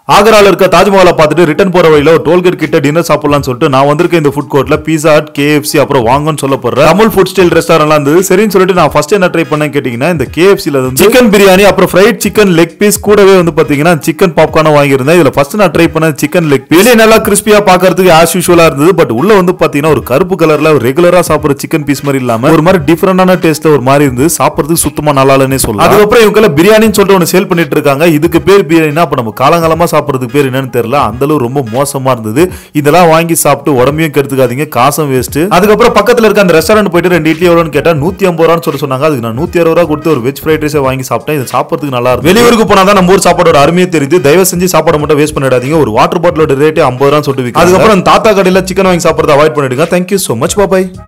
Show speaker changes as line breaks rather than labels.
ஆக்ரால இருக்க தாஜ்மஹாலை பார்த்துட்டு ரிட்டர்ன் போற வழியில ஒரு டோல்கேட் கிட்ட டின்னர் சாப்பிடலாம்னு சொல்லிட்டு நான் வந்திருக்கேன் இந்த ஃபுட் கோர்ட்ல பீஸா ஹட் கேஎஃப்சி அப்புறம் வாங்கன்னு சொல்ல போற அமுல் ஃபுட் ஸ்டைல் ரெஸ்டாரண்ட்லாம் இருந்தது சரின்னு சொல்லிட்டு நான் ஃபர்ஸ்ட் என்ன ட்ரை பண்ணேன் கேட்டீங்கன்னா இந்த கேஎஃப்சில வந்து சிக்கன் பிரியாணி அப்புறம் ஃப்ரைட் சிக்கன் லெக் பீஸ் கூடவே வந்து பாத்தீங்கன்னா சிக்கன் பாப்கார்னும் வாங்கியிருந்தேன் இதுல ஃபர்ஸ்ட் நான் ட்ரை பண்ண சிக்கன் லெக் வெளியே நல்லா கிறிஸ்பியா பாக்குறதுக்கு ஆஸ் யூஷுவலா இருந்தது பட் உள்ள வந்து பாத்தீங்கன்னா ஒரு கருப்பு கலர்ல ரெகுலரா சாப்பிடுற சிக்கன் பீஸ் மாதிரி இல்லாம ஒரு மாதிரி டிஃபரெண்டான டேஸ்ட்ல ஒரு மாதிரி இருந்தது சாப்பிடுறதுக்கு சுத்தமா நல்லா இல்லைன்னே சொல்லலாம் அதுக்கப்புறம் இவங்க பிரியாணின்னு சொல்லிட்டு ஒன்று சேல் பண்ணிட்டு இருக்காங்க இதுக்கு பேர் பிரியாணினா அப்ப நம்ம காலங்காலமா சாப்பிடுறதுக்கு பேர் என்னன்னு தெரியல அந்த அளவு ரொம்ப மோசமா இருந்தது இதெல்லாம் வாங்கி சாப்பிட்டு உடம்பையும் கெடுத்துக்காதீங்க காசும் வேஸ்ட் அதுக்கப்புறம் பக்கத்துல இருக்க அந்த ரெஸ்டாரண்ட் போயிட்டு ரெண்டு இட்லி எவ்வளோன்னு கேட்டா நூத்தி ஐம்பது ரூபான்னு சொல்லி சொன்னாங்க அதுக்கு நான் நூத்தி அறுபது ரூபா கொடுத்து ஒரு வெஜ் ஃப்ரைட் ரைஸை வாங்கி சாப்பிட்டேன் இது சாப்பிடுறதுக்கு நல்லா இருக்கும் வெளியூருக்கு போனா தான் நம்ம ஊர் சாப்பாடோட அருமையே தெரியுது தயவு செஞ்சு சாப்பாடு மட்டும் வேஸ்ட் பண்ணிடாதீங்க ஒரு வாட்டர் பாட்டிலோட ரேட்டே ஐம்பது ரூபான்னு சொல்லிட்டு விற்கும். அதுக்கப்புறம் தாத்தா கடையில சிக்கன் வாங்கி சாப்பிடுறத அவாய்ட் பண்ணிடுங்க தேங்க்யூ so மச் பாபாய்